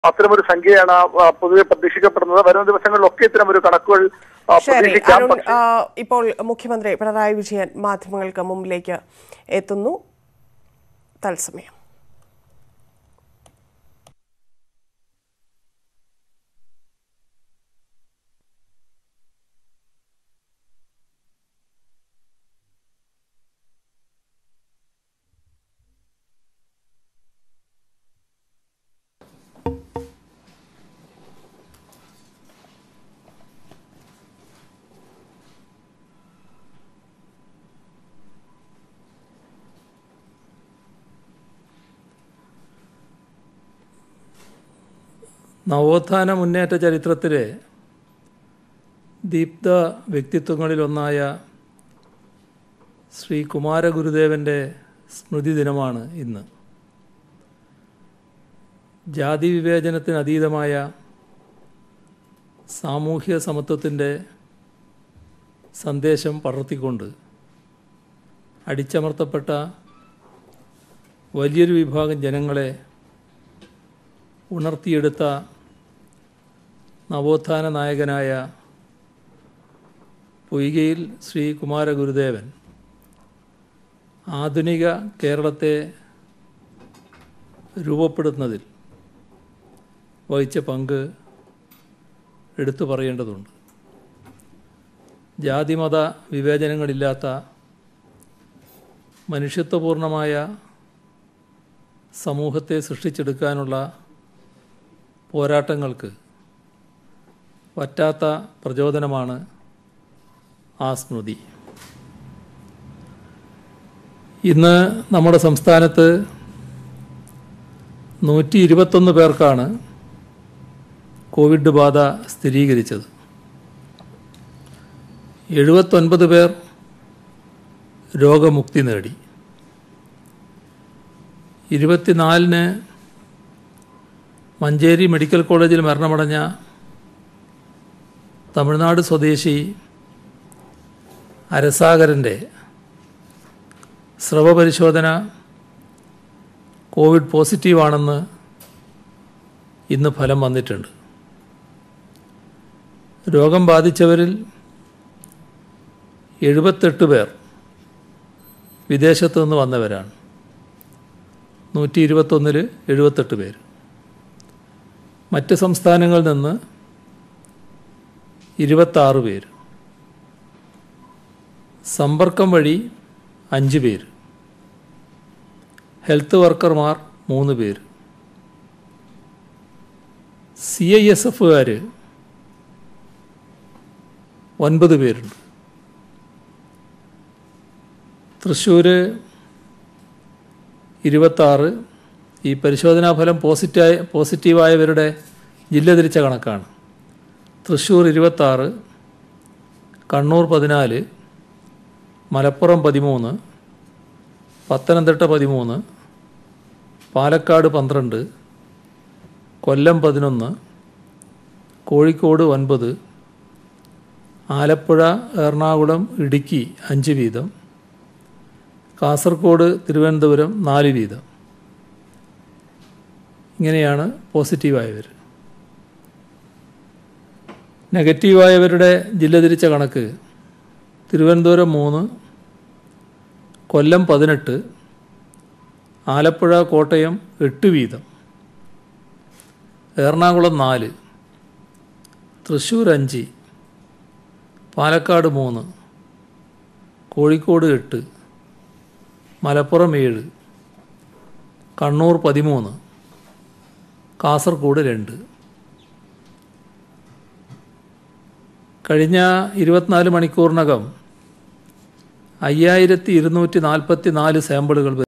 അത്തരമൊരു സംഖ്യയാണ് ആ, പൊതുവെ പ്രതീക്ഷിക്കപ്പെടുന്നത് വരും ദിവസങ്ങളിലൊക്കെ ഇത്തരം ഒരു കണക്കുകൾ ആ, ശരി പ്രതീക്ഷിക്കാം അരുൺ പക്ഷേ ആ, ഇപ്പോൾ മുഖ്യമന്ത്രി പിണറായി വിജയൻ മാധ്യമങ്ങൾക്ക് മുമ്പിലേക്ക് എത്തുന്നു തത്സമയം നവോത്ഥാന മുന്നേറ്റ ചരിത്രത്തിലെ ദീപ്ത വ്യക്തിത്വങ്ങളിലൊന്നായ ശ്രീ കുമാരഗുരുദേവൻ്റെ സ്മൃതി ദിനമാണ് ഇന്ന് ജാതി വിവേചനത്തിന് അതീതമായ സാമൂഹ്യ സമത്വത്തിൻ്റെ സന്ദേശം പടർത്തിക്കൊണ്ട് അടിച്ചമർത്തപ്പെട്ട വലിയൊരു വിഭാഗം ജനങ്ങളെ ഉണർത്തിയെടുത്ത നവോത്ഥാന നായകനായ പൊയ്കയിൽ ശ്രീ കുമാരഗുരുദേവൻ ആധുനിക കേരളത്തെ രൂപപ്പെടുത്തുന്നതിൽ വഹിച്ച പങ്ക് എടുത്തു പറയേണ്ടതുണ്ട് ജാതിമത വിവേചനങ്ങളില്ലാത്ത മനുഷ്യത്വപൂർണമായ സമൂഹത്തെ സൃഷ്ടിച്ചെടുക്കാനുള്ള പോരാട്ടങ്ങൾക്ക് പറ്റാത്ത പ്രചോദനമാണ് ആ സ്മൃതി ഇന്ന് നമ്മുടെ സംസ്ഥാനത്ത് നൂറ്റി ഇരുപത്തൊന്ന് പേർക്കാണ് കോവിഡ് ബാധ സ്ഥിരീകരിച്ചത് എഴുപത്തൊൻപത് പേർ രോഗമുക്തി നേടി ഇരുപത്തിനാലിന് മഞ്ചേരി മെഡിക്കൽ കോളേജിൽ മരണമടഞ്ഞ തമിഴ്നാട് സ്വദേശി അരസാഗരൻ്റെ സ്രവപരിശോധന കോവിഡ് പോസിറ്റീവാണെന്ന് ഇന്ന് ഫലം വന്നിട്ടുണ്ട് രോഗം ബാധിച്ചവരിൽ എഴുപത്തെട്ട് പേർ വിദേശത്തു നിന്ന് വന്നവരാണ് നൂറ്റി ഇരുപത്തൊന്നിൽ എഴുപത്തെട്ട് പേര് മറ്റ് സംസ്ഥാനങ്ങളിൽ നിന്ന് ഇരുപത്താറ് പേര് സമ്പർക്കം വഴി അഞ്ച് പേര് ഹെൽത്ത് വർക്കർമാർ മൂന്ന് പേര് സി ഐ എസ് എഫുകാർ ഒൻപത് പേരുണ്ട് തൃശ്ശൂർ ഇരുപത്താറ് ഈ പരിശോധനാ ഫലം പോസിറ്റീവായ പോസിറ്റീവായവരുടെ ജില്ല തിരിച്ച കണക്കാണ് തൃശ്ശൂർ ഇരുപത്താറ് കണ്ണൂർ പതിനാല് മലപ്പുറം പതിമൂന്ന് പത്തനംതിട്ട പതിമൂന്ന് പാലക്കാട് പന്ത്രണ്ട് കൊല്ലം പതിനൊന്ന് കോഴിക്കോട് ഒൻപത് ആലപ്പുഴ എറണാകുളം ഇടുക്കി അഞ്ച് വീതം കാസർഗോഡ് തിരുവനന്തപുരം നാല് വീതം ഇങ്ങനെയാണ് പോസിറ്റീവായവർ നെഗറ്റീവായവരുടെ ജില്ല തിരിച്ച കണക്ക് തിരുവനന്തപുരം മൂന്ന് കൊല്ലം പതിനെട്ട് ആലപ്പുഴ കോട്ടയം എട്ട് വീതം എറണാകുളം നാല് തൃശ്ശൂർ അഞ്ച് പാലക്കാട് മൂന്ന് കോഴിക്കോട് എട്ട് മലപ്പുറം ഏഴ് കണ്ണൂർ പതിമൂന്ന് കാസർഗോഡ് രണ്ട് കഴിഞ്ഞ ഇരുപത്തിനാല് മണിക്കൂറിനകം അയ്യായിരത്തി ഇരുന്നൂറ്റി നാൽപ്പത്തി നാല് സാമ്പിളുകൾ